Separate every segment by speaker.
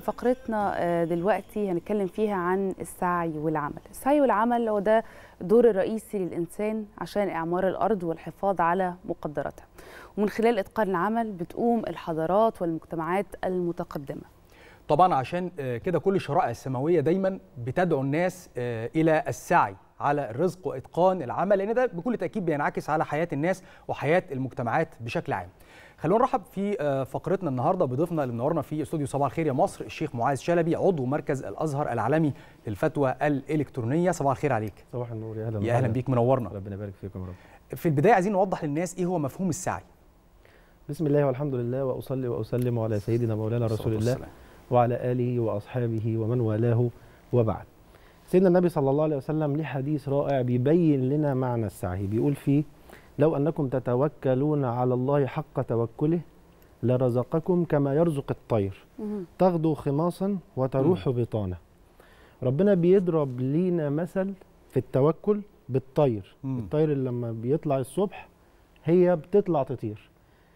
Speaker 1: فقرتنا آه، دلوقتي هنتكلم فيها عن السعي والعمل السعي والعمل هو ده الدور الرئيسي للإنسان عشان إعمار الأرض والحفاظ على مقدراتها ومن خلال إتقان العمل بتقوم الحضارات والمجتمعات المتقدمة
Speaker 2: طبعا عشان آه، كده كل الشرائع السماويه دايما بتدعو الناس آه، الى السعي على الرزق واتقان العمل لان ده بكل تاكيد بينعكس على حياه الناس وحياه المجتمعات بشكل عام. خلونا نرحب في آه، فقرتنا النهارده بضيفنا اللي منورنا في استوديو صباح الخير يا مصر الشيخ معاذ شلبي عضو مركز الازهر العالمي للفتوى الالكترونيه صباح الخير عليك.
Speaker 3: صباح النور يا اهلا
Speaker 2: يا اهلا بيك منورنا.
Speaker 3: ربنا يبارك فيكم يا رب
Speaker 2: في البدايه عايزين نوضح للناس ايه هو مفهوم السعي.
Speaker 3: بسم الله والحمد لله واصلي واسلم على سيدنا مولانا رسول الله
Speaker 2: والسلام.
Speaker 3: وعلى اله واصحابه ومن والاه وبعد سيدنا النبي صلى الله عليه وسلم ليه حديث رائع بيبين لنا معنى السعي بيقول فيه لو انكم تتوكلون على الله حق توكله لرزقكم كما يرزق الطير
Speaker 1: مهم.
Speaker 3: تغدو خماصا وتروح بطانه ربنا بيضرب لينا مثل في التوكل بالطير
Speaker 2: مم.
Speaker 3: الطير اللي لما بيطلع الصبح هي بتطلع تطير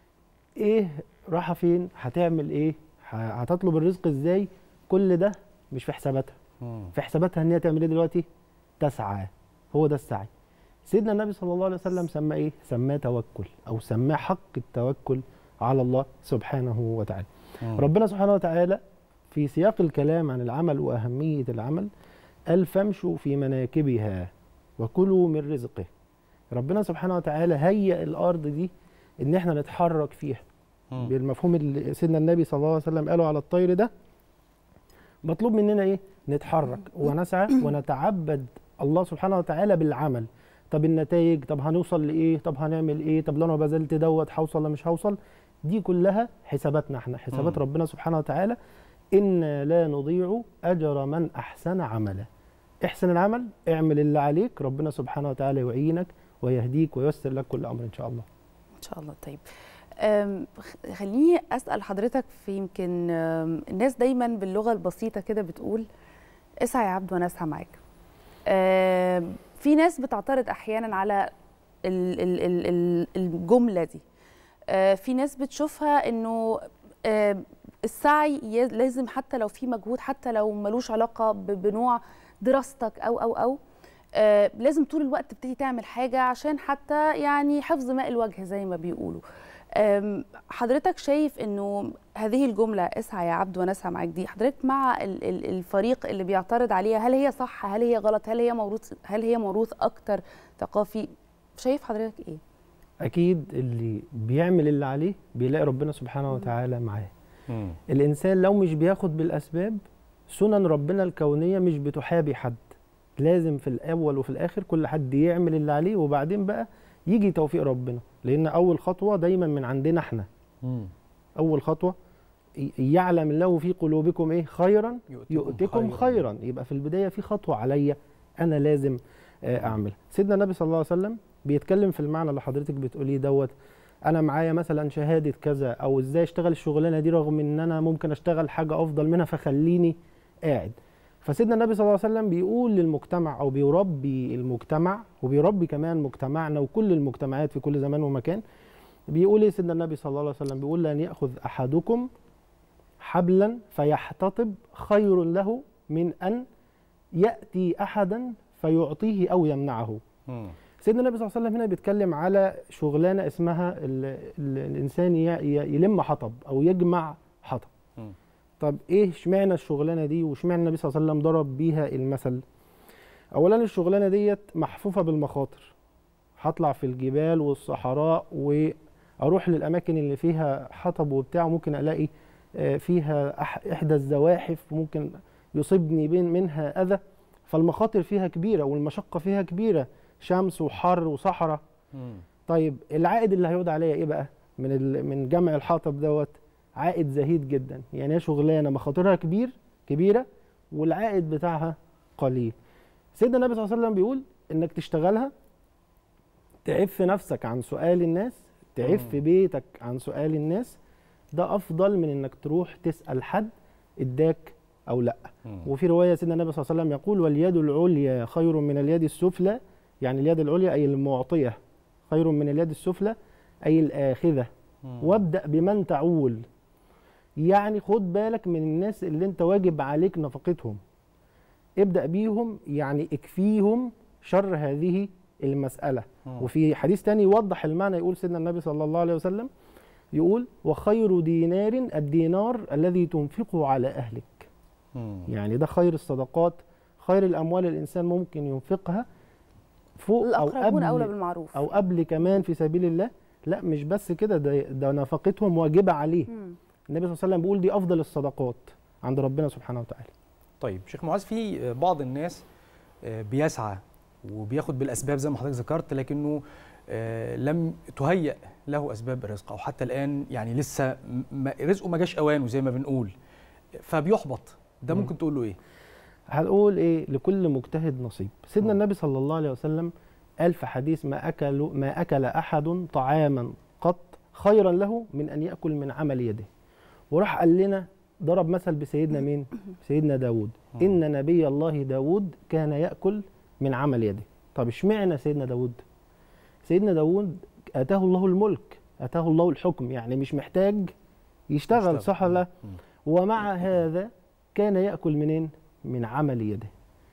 Speaker 3: ايه رايحه فين هتعمل ايه ه- هتطلب الرزق ازاي كل ده مش في حساباتها
Speaker 2: مم.
Speaker 3: في حساباتها ان هي تعمل ايه دلوقتي تسعى هو ده السعي سيدنا النبي صلى الله عليه وسلم سماه ايه سماه توكل او سماه حق التوكل على الله سبحانه وتعالى
Speaker 2: مم.
Speaker 3: ربنا سبحانه وتعالى في سياق الكلام عن العمل وأهمية العمل قال فامشوا في مناكبها وكلوا من رزقه ربنا سبحانه وتعالى هيئ الأرض دي إن إحنا نتحرك فيها
Speaker 2: مم.
Speaker 3: بالمفهوم اللي سيدنا النبي صلى الله عليه وسلم قاله على الطير ده مطلوب مننا إيه؟ نتحرك ونسعى ونتعبد الله سبحانه وتعالى بالعمل طب النتائج طب هنوصل لإيه طب هنعمل إيه طب لو أنا بذلت دوت هوصل ولا مش هوصل دي كلها حساباتنا احنا حسابات
Speaker 2: مم.
Speaker 3: ربنا سبحانه وتعالى إنا لا نضيع أجر من أحسن عملا احسن العمل اعمل اللي عليك ربنا سبحانه وتعالى يعينك ويهديك وييسر لك كل أمر إن شاء الله
Speaker 1: إن شاء الله طيب أم، خ- خليني أسأل حضرتك في يمكن أم، الناس دايما باللغة البسيطة كده بتقول اسعى يا عبد وأنا أسعى معاك أم، في ناس بتعترض أحيانا على ال- ال- ال- ال- الجملة دي أه، في ناس بتشوفها إنه أم، السعي ي- لازم حتى لو في مجهود حتى لو ملوش علاقة ب- بنوع دراستك أو أو أو آه، لازم طول الوقت تبتدي تعمل حاجة عشان حتى يعني حفظ ماء الوجه زي ما بيقولوا آم، حضرتك شايف انه هذه الجملة اسعى يا عبد وانا اسعى معاك دي حضرتك مع ال- ال- الفريق اللي بيعترض عليها هل هي صح هل هي غلط هل هي موروث هل هي موروث اكتر ثقافي شايف حضرتك ايه
Speaker 3: أكيد اللي بيعمل اللي عليه بيلاقي ربنا سبحانه وتعالى معاه
Speaker 2: مم.
Speaker 3: الإنسان لو مش بياخد بالأسباب سنن ربنا الكونية مش بتحابي حد لازم في الأول وفي الآخر كل حد يعمل اللي عليه وبعدين بقى يجي توفيق ربنا لأن أول خطوة دايما من عندنا احنا
Speaker 2: مم.
Speaker 3: أول خطوة ي- يعلم الله في قلوبكم إيه خيرا
Speaker 2: يؤتكم
Speaker 3: يؤتكم
Speaker 2: خيراً.
Speaker 3: خيرا يبقى في البداية في خطوة عليا أنا لازم آه، أعملها سيدنا النبي صلى الله عليه وسلم بيتكلم في المعنى اللي حضرتك بتقوليه دوت انا معايا مثلا شهاده كذا او ازاي اشتغل الشغلانه دي رغم ان انا ممكن اشتغل حاجه افضل منها فخليني قاعد فسيدنا النبي صلى الله عليه وسلم بيقول للمجتمع او بيربي المجتمع وبيربي كمان مجتمعنا وكل المجتمعات في كل زمان ومكان بيقول ايه سيدنا النبي صلى الله عليه وسلم بيقول لن ياخذ احدكم حبلا فيحتطب خير له من ان ياتي احدا فيعطيه او يمنعه
Speaker 2: مم.
Speaker 3: سيدنا النبي صلى الله عليه وسلم هنا بيتكلم على شغلانه اسمها ال ال الانسان ي- ي- يلم حطب او يجمع حطب
Speaker 2: مم.
Speaker 3: طب ايه اشمعنى الشغلانه دي واشمعنى النبي صلى الله عليه وسلم ضرب بيها المثل اولا الشغلانه ديت محفوفه بالمخاطر هطلع في الجبال والصحراء واروح للاماكن اللي فيها حطب وبتاع وممكن الاقي آه، فيها أح- احدى الزواحف وممكن يصيبني بين منها اذى فالمخاطر فيها كبيره والمشقه فيها كبيره شمس وحر وصحراء
Speaker 2: مم.
Speaker 3: طيب العائد اللي هيعود عليا ايه بقى من ال... من جمع الحطب دوت عائد زهيد جدا يعني هي شغلانه مخاطرها كبير كبيره والعائد بتاعها قليل سيدنا النبي صلى الله عليه وسلم بيقول انك تشتغلها تعف نفسك عن سؤال الناس تعف
Speaker 2: مم.
Speaker 3: بيتك عن سؤال الناس ده افضل من انك تروح تسال حد اداك او لا
Speaker 2: مم.
Speaker 3: وفي روايه سيدنا النبي صلى الله عليه وسلم يقول واليد العليا خير من اليد السفلى يعني اليد العليا اي المعطيه خير من اليد السفلى اي الاخذه
Speaker 2: مم.
Speaker 3: وابدا بمن تعول يعني خد بالك من الناس اللي انت واجب عليك نفقتهم ابدأ بيهم يعني اكفيهم شر هذه المسألة
Speaker 2: مم.
Speaker 3: وفي حديث تاني يوضح المعنى يقول سيدنا النبي صلى الله عليه وسلم يقول وخير دينار الدينار الذي تنفقه على أهلك
Speaker 2: مم.
Speaker 3: يعني ده خير الصدقات خير الأموال الإنسان ممكن ينفقها فوق أو
Speaker 1: الاقربون اولى
Speaker 3: قبل
Speaker 1: بالمعروف
Speaker 3: أو قبل كمان في سبيل الله لا مش بس كده ده, ده نفقتهم واجبة عليه
Speaker 1: مم.
Speaker 3: النبي صلى الله عليه وسلم بيقول دي أفضل الصدقات عند ربنا سبحانه وتعالى
Speaker 2: طيب شيخ معاذ في بعض الناس آه، بيسعى وبياخد بالاسباب زي ما حضرتك ذكرت لكنه آه، لم تهيأ له اسباب الرزق او حتى الان يعني لسه م- ما- رزقه ما جاش اوانه زي ما بنقول فبيحبط ده
Speaker 3: مم.
Speaker 2: ممكن تقول له ايه؟
Speaker 3: هنقول ايه لكل مجتهد نصيب سيدنا
Speaker 2: مم.
Speaker 3: النبي صلى الله عليه وسلم قال في حديث ما اكل ما اكل احد طعاما قط خيرا له من ان ياكل من عمل يده وراح قال لنا ضرب مثل بسيدنا مين سيدنا داود
Speaker 2: مم.
Speaker 3: ان نبي الله داود كان ياكل من عمل يده طب اشمعنى سيدنا داود سيدنا داود اتاه الله الملك اتاه الله الحكم يعني مش محتاج يشتغل صح ولا لا؟
Speaker 2: مم.
Speaker 3: ومع هذا كان يأكل منين؟ من عمل يده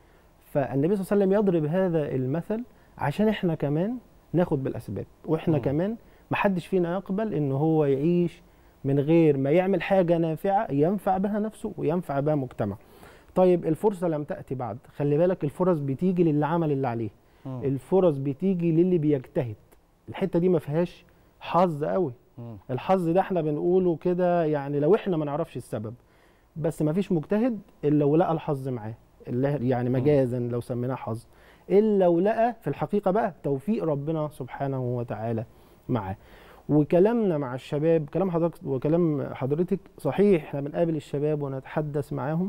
Speaker 3: فالنبي صلى الله عليه وسلم يضرب هذا المثل عشان احنا كمان ناخد بالأسباب واحنا
Speaker 2: مم.
Speaker 3: كمان محدش فينا يقبل ان هو يعيش من غير ما يعمل حاجة نافعة ينفع بها نفسه وينفع بها مجتمع طيب الفرصة لم تأتي بعد خلي بالك الفرص بتيجي للي عمل اللي عليه
Speaker 2: مم.
Speaker 3: الفرص بتيجي للي بيجتهد الحتة دي ما فيهاش حظ قوي
Speaker 2: مم.
Speaker 3: الحظ ده احنا بنقوله كده يعني لو احنا ما نعرفش السبب بس ما فيش مجتهد الا لو لقى الحظ معاه اللي يعني مجازا لو سميناه حظ الا لو لقى في الحقيقه بقى توفيق ربنا سبحانه وتعالى معاه وكلامنا مع الشباب كلام حضرتك وكلام حضرتك صحيح احنا بنقابل الشباب ونتحدث معاهم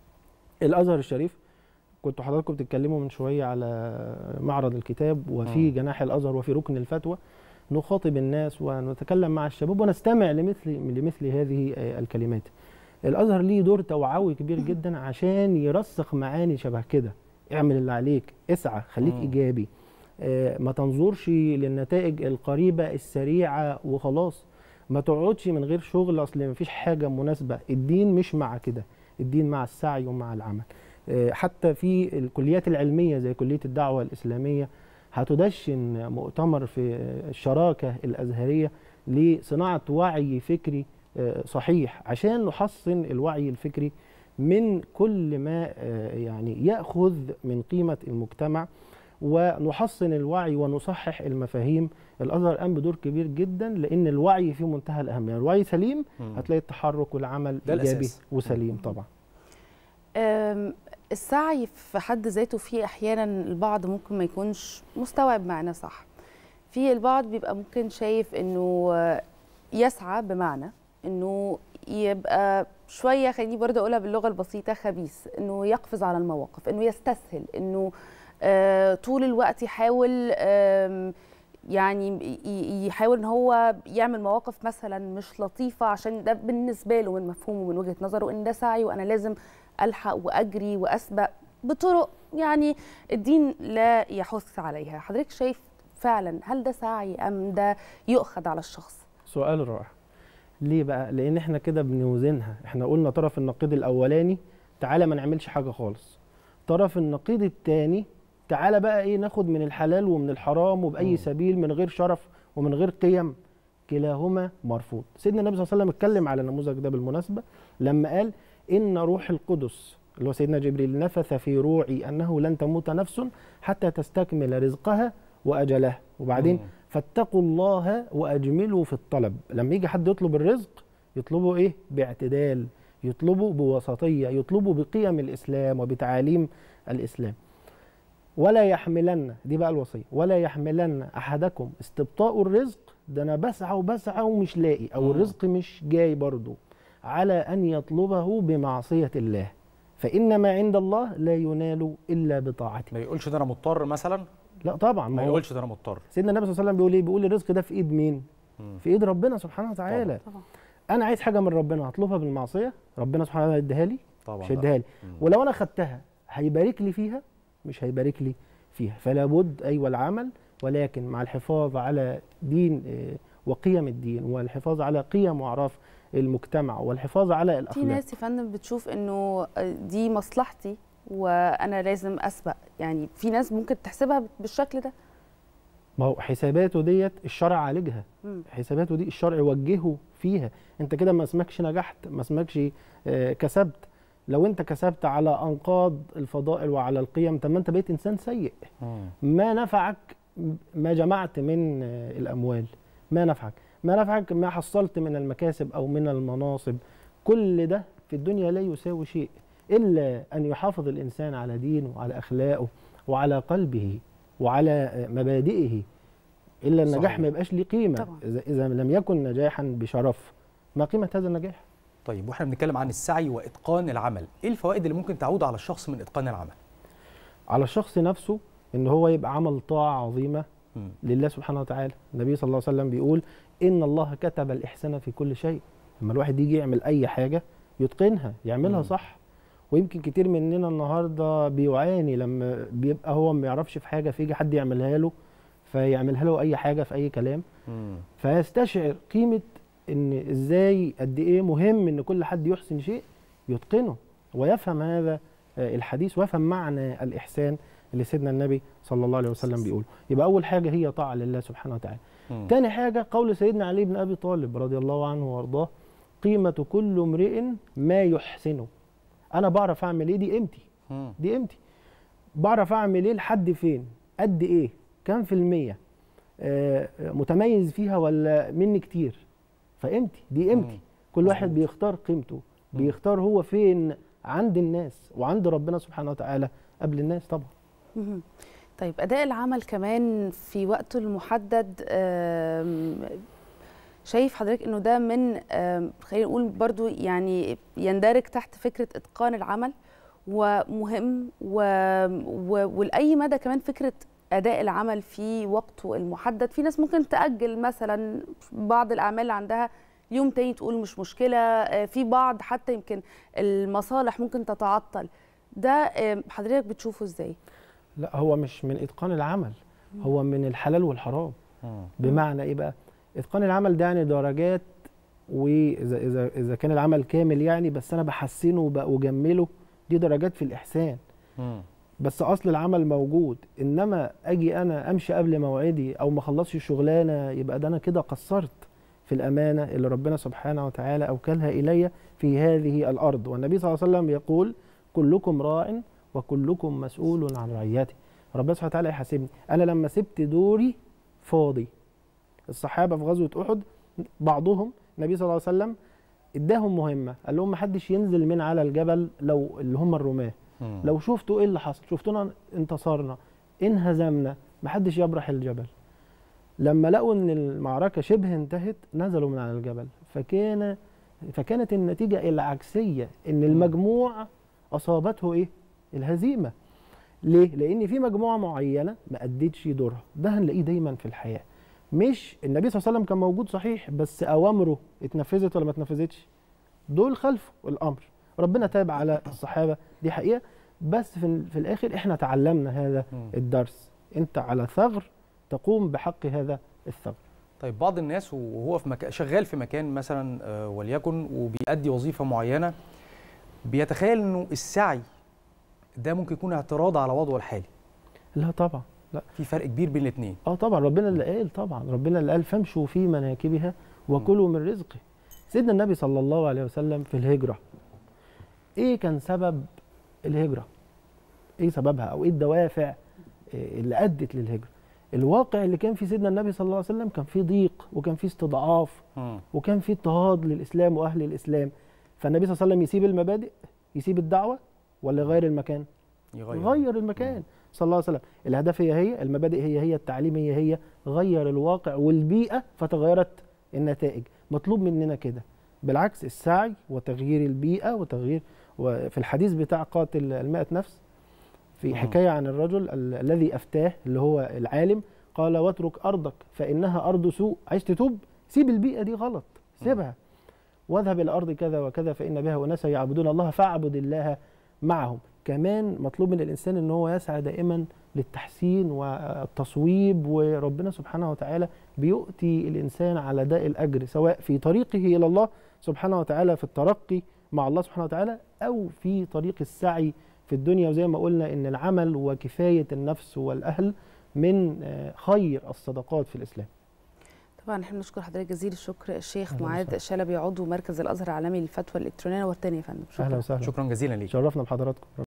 Speaker 3: الازهر الشريف كنتوا حضراتكم بتتكلموا من شويه على معرض الكتاب وفي
Speaker 2: مم.
Speaker 3: جناح الازهر وفي ركن الفتوى نخاطب الناس ونتكلم مع الشباب ونستمع لمثل لمثل هذه آه، الكلمات. الازهر ليه دور توعوي كبير جدا عشان يرسخ معاني شبه كده. اعمل اللي عليك، اسعى، خليك
Speaker 2: مم.
Speaker 3: ايجابي. آه، ما تنظرش للنتائج القريبه السريعه وخلاص. ما تقعدش من غير شغل اصل ما فيش حاجه مناسبه، الدين مش مع كده، الدين مع السعي ومع العمل. آه، حتى في الكليات العلميه زي كليه الدعوه الاسلاميه هتدشن مؤتمر في الشراكة الأزهرية لصناعة وعي فكري آه، صحيح عشان نحصن الوعي الفكري من كل ما آه، يعني يأخذ من قيمة المجتمع ونحصن الوعي ونصحح المفاهيم الأزهر قام بدور كبير جدا لأن الوعي في منتهى الأهمية الوعي سليم
Speaker 2: مم.
Speaker 3: هتلاقي التحرك والعمل
Speaker 2: ده
Speaker 3: إيجابي
Speaker 2: الأساس.
Speaker 3: وسليم طبعا
Speaker 1: أم، السعي في حد ذاته فيه احيانا البعض ممكن ما يكونش مستوعب معناه صح في البعض بيبقى ممكن شايف انه آه، يسعى بمعنى انه يبقى شويه خليني برضه اقولها باللغه البسيطه خبيث انه يقفز على المواقف انه يستسهل انه آه، طول الوقت يحاول آم، يعني ي- ي- يحاول ان هو يعمل مواقف مثلا مش لطيفه عشان ده بالنسبه له من مفهومه من وجهه نظره ان ده سعي وانا لازم الحق واجري واسبق بطرق يعني الدين لا يحث عليها حضرتك شايف فعلا هل ده سعي ام ده يؤخذ على الشخص
Speaker 3: سؤال رائع ليه بقى لان احنا كده بنوزنها احنا قلنا طرف النقيض الاولاني تعالى ما نعملش حاجه خالص طرف النقيض الثاني تعالى بقى ايه ناخد من الحلال ومن الحرام وباي
Speaker 2: مم.
Speaker 3: سبيل من غير شرف ومن غير قيم كلاهما مرفوض سيدنا النبي صلى الله عليه وسلم اتكلم على النموذج ده بالمناسبه لما قال ان روح القدس اللي هو سيدنا جبريل نفث في روعي انه لن تموت نفس حتى تستكمل رزقها واجلها وبعدين
Speaker 2: مم.
Speaker 3: فاتقوا الله واجملوا في الطلب لما يجي حد يطلب الرزق يطلبه ايه باعتدال يطلبه بوسطيه يطلبه بقيم الاسلام وبتعاليم الاسلام ولا يحملن دي بقى الوصيه ولا يحملن احدكم استبطاء الرزق ده انا بسعى وبسعى ومش لاقي او
Speaker 2: مم.
Speaker 3: الرزق مش جاي برضه على ان يطلبه بمعصيه الله فان ما عند الله لا ينال الا بطاعته
Speaker 2: ما يقولش ده انا مضطر مثلا
Speaker 3: لا طبعا
Speaker 2: ما
Speaker 3: ما هو
Speaker 2: يقولش ده انا مضطر
Speaker 3: سيدنا النبي صلى الله عليه وسلم بيقول ايه بيقول الرزق ده في ايد مين
Speaker 2: مم.
Speaker 3: في ايد ربنا سبحانه وتعالى
Speaker 1: طبعا
Speaker 3: انا عايز حاجه من ربنا هطلبها بالمعصيه ربنا سبحانه وتعالى يديها لي
Speaker 2: طبعا
Speaker 3: مش
Speaker 2: لا.
Speaker 3: هيديها لي
Speaker 2: مم.
Speaker 3: ولو انا خدتها هيبارك لي فيها مش هيبارك لي فيها فلا بد ايوه العمل ولكن مع الحفاظ على دين آه، وقيم الدين والحفاظ على قيم واعراف المجتمع والحفاظ على
Speaker 1: في
Speaker 3: الاخلاق
Speaker 1: ناس يا فندم بتشوف انه دي مصلحتي وانا لازم اسبق يعني في ناس ممكن تحسبها بالشكل ده
Speaker 3: ما هو حساباته ديت الشرع عالجها
Speaker 1: مم.
Speaker 3: حساباته دي الشرع وجهه فيها انت كده ما اسمكش نجحت ما اسمكش آه، كسبت لو انت كسبت على انقاض الفضائل وعلى القيم طب ما انت بقيت انسان سيء ما نفعك ما جمعت من آه، الاموال ما نفعك ما نفعك ما حصلت من المكاسب او من المناصب كل ده في الدنيا لا يساوي شيء الا ان يحافظ الانسان على دينه وعلى اخلاقه وعلى قلبه وعلى آه، مبادئه الا النجاح
Speaker 2: صحيح.
Speaker 3: ما يبقاش ليه قيمه
Speaker 1: طبعا.
Speaker 3: اذا اذا لم يكن نجاحا بشرف ما قيمه هذا النجاح
Speaker 2: طيب واحنا بنتكلم عن السعي واتقان العمل ايه الفوائد اللي ممكن تعود على الشخص من اتقان العمل
Speaker 3: على الشخص نفسه ان هو يبقى عمل طاعه عظيمه
Speaker 2: مم.
Speaker 3: لله سبحانه وتعالى النبي صلى الله عليه وسلم بيقول ان الله كتب الاحسان في كل شيء لما الواحد يجي يعمل اي حاجه يتقنها يعملها
Speaker 2: مم.
Speaker 3: صح ويمكن كتير مننا النهارده بيعاني لما بيبقى هو ما يعرفش في حاجه فيجي حد يعملها له فيعملها له اي حاجه في اي كلام
Speaker 2: مم.
Speaker 3: فيستشعر قيمه ان ازاي قد ايه مهم ان كل حد يحسن شيء يتقنه ويفهم هذا آه، الحديث ويفهم معنى الاحسان اللي سيدنا النبي صلى الله عليه وسلم بيقول يبقى اول حاجه هي طاعه لله سبحانه وتعالى
Speaker 2: مم.
Speaker 3: تاني حاجه قول سيدنا علي بن ابي طالب رضي الله عنه وارضاه قيمه كل امرئ ما يحسنه انا بعرف اعمل ايه دي قيمتي
Speaker 2: مم.
Speaker 3: دي قيمتي بعرف اعمل ايه لحد فين قد ايه كام في المية آه متميز فيها ولا مني كتير فقيمتي دي قيمتي
Speaker 2: مم.
Speaker 3: كل واحد
Speaker 2: مظبوط.
Speaker 3: بيختار قيمته
Speaker 2: مم.
Speaker 3: بيختار هو فين عند الناس وعند ربنا سبحانه وتعالى قبل الناس طبعا
Speaker 1: مهم. طيب أداء العمل كمان في وقته المحدد آم، شايف حضرتك إنه ده من آم، خلينا نقول برضو يعني يندرج تحت فكرة إتقان العمل ومهم و... و... ولأي مدى كمان فكرة أداء العمل في وقته المحدد في ناس ممكن تأجل مثلا بعض الأعمال اللي عندها يوم تاني تقول مش مشكلة آه، في بعض حتى يمكن المصالح ممكن تتعطل ده آم، حضرتك بتشوفه إزاي؟
Speaker 3: لا هو مش من اتقان العمل هو من الحلال والحرام
Speaker 2: مم.
Speaker 3: بمعنى ايه بقى اتقان العمل ده يعني درجات واذا اذا اذا كان العمل كامل يعني بس انا بحسنه وب- واجمله دي درجات في الاحسان
Speaker 2: مم.
Speaker 3: بس اصل العمل موجود انما اجي انا امشي قبل موعدي او ما اخلصش الشغلانه يبقى ده انا كده قصرت في الامانه اللي ربنا سبحانه وتعالى اوكلها الي في هذه الارض والنبي صلى الله عليه وسلم يقول كلكم راع وكلكم مسؤول عن رعيته ربنا سبحانه وتعالى يحاسبني انا لما سبت دوري فاضي الصحابه في غزوه احد بعضهم النبي صلى الله عليه وسلم اداهم مهمه قال لهم ما حدش ينزل من على الجبل لو اللي هم الرماه
Speaker 2: مم.
Speaker 3: لو شفتوا ايه اللي حصل شفتونا انتصرنا انهزمنا محدش يبرح الجبل لما لقوا ان المعركه شبه انتهت نزلوا من على الجبل فكان فكانت النتيجه العكسيه ان المجموع اصابته ايه الهزيمه ليه لان في مجموعه معينه ما ادتش دورها ده هنلاقيه دايما في الحياه مش النبي صلى الله عليه وسلم كان موجود صحيح بس اوامره اتنفذت ولا ما اتنفذتش دول خلفوا الامر ربنا تاب على الصحابه دي حقيقه بس في, في الاخر احنا تعلمنا هذا
Speaker 2: مم.
Speaker 3: الدرس انت على ثغر تقوم بحق هذا الثغر
Speaker 2: طيب بعض الناس وهو في مكان شغال في مكان مثلا آه، وليكن وبيأدي وظيفه معينه بيتخيل انه السعي ده ممكن يكون اعتراض على وضعه الحالي
Speaker 3: لا طبعا لا
Speaker 2: في فرق كبير بين الاثنين
Speaker 3: اه طبعا ربنا اللي قال طبعا ربنا اللي قال فامشوا في مناكبها وكلوا من رزقه سيدنا النبي صلى الله عليه وسلم في الهجره ايه كان سبب الهجره ايه سببها او ايه الدوافع إيه اللي ادت للهجره الواقع اللي كان في سيدنا النبي صلى الله عليه وسلم كان فيه ضيق وكان فيه استضعاف وكان فيه اضطهاد للاسلام واهل الاسلام فالنبي صلى الله عليه وسلم يسيب المبادئ يسيب الدعوه ولا يغير المكان
Speaker 2: يغير
Speaker 3: غير المكان صلى الله عليه وسلم الأهداف هي هي المبادئ هي هي التعليم هي هي غير الواقع والبيئة فتغيرت النتائج مطلوب مننا كده بالعكس السعي وتغيير البيئة وتغيير وفي الحديث بتاع قاتل المائة نفس في
Speaker 2: مم.
Speaker 3: حكاية عن الرجل ال- الذي أفتاه اللي هو العالم قال واترك أرضك فإنها أرض سوء عايز تتوب سيب البيئة دي غلط سيبها واذهب إلى أرض كذا وكذا فإن بها أناسا يعبدون الله فاعبد الله معهم كمان مطلوب من الإنسان إن هو يسعى دائما للتحسين والتصويب وربنا سبحانه وتعالى بيؤتي الانسان على داء الاجر سواء في طريقه الى الله سبحانه وتعالى في الترقي مع الله سبحانه وتعالى او في طريق السعي في الدنيا وزي ما قلنا ان العمل وكفايه النفس والاهل من آه، خير الصدقات في الاسلام
Speaker 1: طبعا احنا بنشكر حضرتك جزيل الشكر الشيخ
Speaker 3: أهلا
Speaker 1: معاذ
Speaker 3: وسهلا.
Speaker 1: شلبي عضو مركز الازهر العالمي للفتوى الالكترونيه والتاني يا فندم شكرا
Speaker 3: اهلا وسهلا
Speaker 2: شكرا جزيلا ليك
Speaker 3: شرفنا بحضراتكم